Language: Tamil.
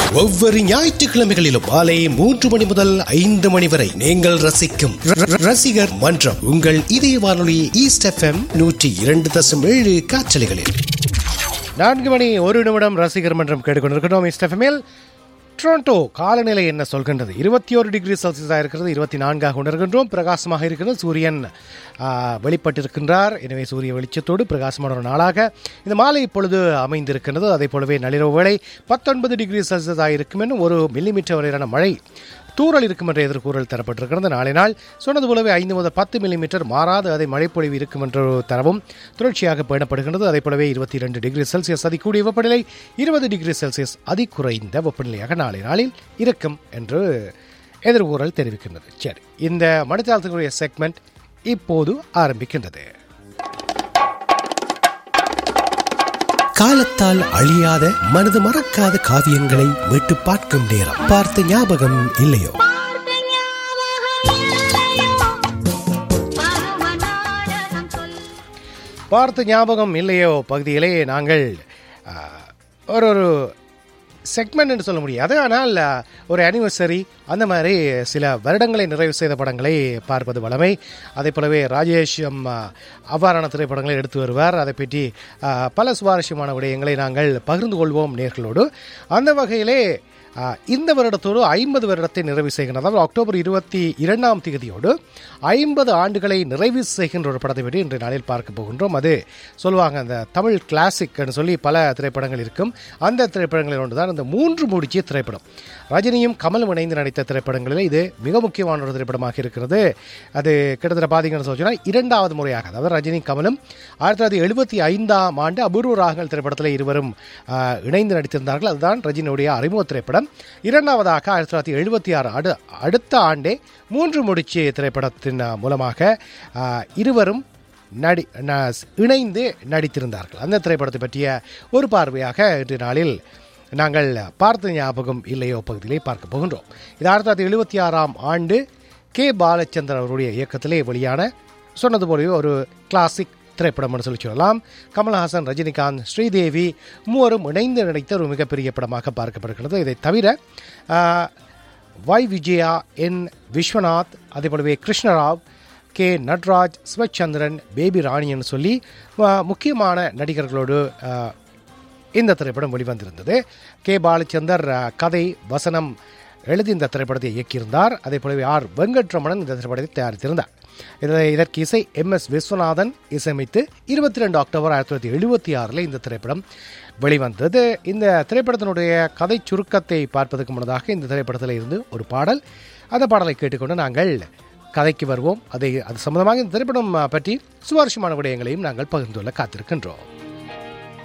ஒவ்வொரு ஞாயிற்றுக்கிழமைகளிலும் மாலை மூன்று மணி முதல் ஐந்து மணி வரை நீங்கள் ரசிக்கும் ர- ர- ரசிகர் மன்றம் உங்கள் இதய வானொலி ஈஸ்ட் எஃப்எம் நூற்றி இரண்டு தசம் ஏழு காற்றலைகளில் நான்கு மணி ஒரு நிமிடம் ரசிகர் மன்றம் கேட்டுக்கொண்டிருக்கிறோம் ஈஸ்ட் எஃப்எம்எல் டொரண்டோ காலநிலை என்ன சொல்கின்றது இருபத்தி ஒரு டிகிரி செல்சியஸாக இருக்கிறது இருபத்தி நான்காக உணர்கின்றோம் பிரகாசமாக இருக்கிறது சூரியன் ஆ, வெளிப்பட்டிருக்கின்றார் எனவே சூரிய வெளிச்சத்தோடு பிரகாசமான ஒரு நாளாக இந்த மாலை இப்பொழுது அமைந்திருக்கின்றது அதே போலவே நள்ளிரவு வேளை பத்தொன்பது டிகிரி செல்சியஸாக இருக்கும் என்னும் ஒரு மில்லிமீட்டர் வரையிலான மழை தூறல் இருக்கும் என்ற எதிர்கூறல் தரப்பட்டிருக்கிறது நாளை நாள் சொன்னது போலவே ஐந்து முதல் பத்து மில்லிமீட்டர் மாறாது அதை மழைப்பொழிவு இருக்கும் என்ற ஒரு தரவும் தொடர்ச்சியாக பேணப்படுகின்றது அதே போலவே இருபத்தி இரண்டு டிகிரி செல்சியஸ் அதிகூடிய வெப்பநிலை இருபது டிகிரி செல்சியஸ் அதிகுறைந்த வெப்பநிலையாக நாளை நாளில் இருக்கும் என்று எதிர்கூறல் தெரிவிக்கின்றது சரி இந்த மணித்தாளத்துக்குரிய செக்மெண்ட் இப்போது ஆரம்பிக்கின்றது காலத்தால் அழியாத மனது மறக்காத காவியங்களை மீட்டு பார்க்கும் நேரம் பார்த்த ஞாபகம் இல்லையோ பார்த்த ஞாபகம் இல்லையோ பகுதியிலே நாங்கள் ஆ, ஒரு ஒரு செக்மெண்ட் என்று சொல்ல முடியாது ஆனால் ஆ, ஒரு அனிவர்சரி அந்த மாதிரி சில வருடங்களை நிறைவு செய்த படங்களை பார்ப்பது வளமை அதே போலவே ராஜேஷ் ம், ஆ, அவ்வாறான திரைப்படங்களை எடுத்து வருவார் அதை பற்றி ஆ, பல சுவாரஸ்யமான விடயங்களை நாங்கள் பகிர்ந்து கொள்வோம் நேர்களோடு அந்த வகையிலே ஆ, இந்த வருடத்தோடு ஐம்பது வருடத்தை நிறைவு செய்கின்ற அதாவது அக்டோபர் இருபத்தி இரண்டாம் தேதியோடு ஐம்பது ஆண்டுகளை நிறைவு செய்கின்ற ஒரு படத்தை பற்றி இன்றைய நாளில் பார்க்க போகின்றோம் அது சொல்லுவாங்க அந்த தமிழ் கிளாசிக்னு சொல்லி பல திரைப்படங்கள் இருக்கும் அந்த திரைப்படங்களில் ஒன்றுதான் இந்த மூன்று முடிச்சிய திரைப்படம் ரஜினியும் கமலும் இணைந்து நடித்த திரைப்படங்களில் இது மிக முக்கியமான ஒரு திரைப்படமாக இருக்கிறது அது கிட்டத்தட்ட பார்த்தீங்கன்னு சொன்னா இரண்டாவது முறையாக அதாவது ரஜினி கமலும் ஆயிரத்தி தொள்ளாயிரத்தி எழுபத்தி ஐந்தாம் ஆண்டு அபூர்வ ராகங்கள் திரைப்படத்தில் இருவரும் ஆ, இணைந்து நடித்திருந்தார்கள் அதுதான் ரஜினியுடைய அறிமுக திரைப்படம் இரண்டாவதாக ஆயிரத்தி தொள்ளாயிரத்தி எழுபத்தி ஆறு அடு அடுத்த ஆண்டே மூன்று முடிச்சு திரைப்படத்தின் ஆ, மூலமாக ஆ, இருவரும் நடி ந- இணைந்து நடித்திருந்தார்கள் அந்த திரைப்படத்தை பற்றிய ஒரு பார்வையாக இன்று நாளில் நாங்கள் பார்த்த ஞாபகம் இல்லையோ பகுதியிலே பார்க்க போகின்றோம் இது ஆயிரத்தி தொள்ளாயிரத்தி எழுபத்தி ஆறாம் ஆண்டு கே பாலச்சந்தர் அவருடைய இயக்கத்திலே வெளியான சொன்னது போலவே ஒரு கிளாசிக் திரைப்படம்னு சொல்லி சொல்லலாம் கமல்ஹாசன் ரஜினிகாந்த் ஸ்ரீதேவி மூவரும் இணைந்து நடித்த ஒரு மிகப்பெரிய படமாக பார்க்கப்படுகிறது இதை தவிர ஆ, வாய் விஜயா என் விஸ்வநாத் அதே போலவே கிருஷ்ணராவ் கே நட்ராஜ் சிவச்சந்திரன் பேபி ராணின்னு சொல்லி ஆ, முக்கியமான நடிகர்களோடு ஆ, இந்த திரைப்படம் வெளிவந்திருந்தது கே பாலச்சந்தர் ஆ, கதை வசனம் எழுதி இந்த திரைப்படத்தை இயக்கியிருந்தார் அதே போலவே ஆர் வெங்கட்ரமணன் இந்த திரைப்படத்தை தயாரித்திருந்தார் இதை இதற்கு இசை எம் எஸ் விஸ்வநாதன் இசையமைத்து இருபத்தி ரெண்டு அக்டோபர் ஆயிரத்தி தொள்ளாயிரத்தி எழுபத்தி ஆறில் இந்த திரைப்படம் வெளிவந்தது இந்த திரைப்படத்தினுடைய கதை சுருக்கத்தை பார்ப்பதற்கு முன்னதாக இந்த திரைப்படத்தில் இருந்து ஒரு பாடல் அந்த பாடலை கேட்டுக்கொண்டு நாங்கள் கதைக்கு வருவோம் அதை அது சம்பந்தமாக இந்த திரைப்படம் ஆ, பற்றி சுவாரஸ்யமான விடயங்களையும் நாங்கள் பகிர்ந்துள்ள காத்திருக்கின்றோம்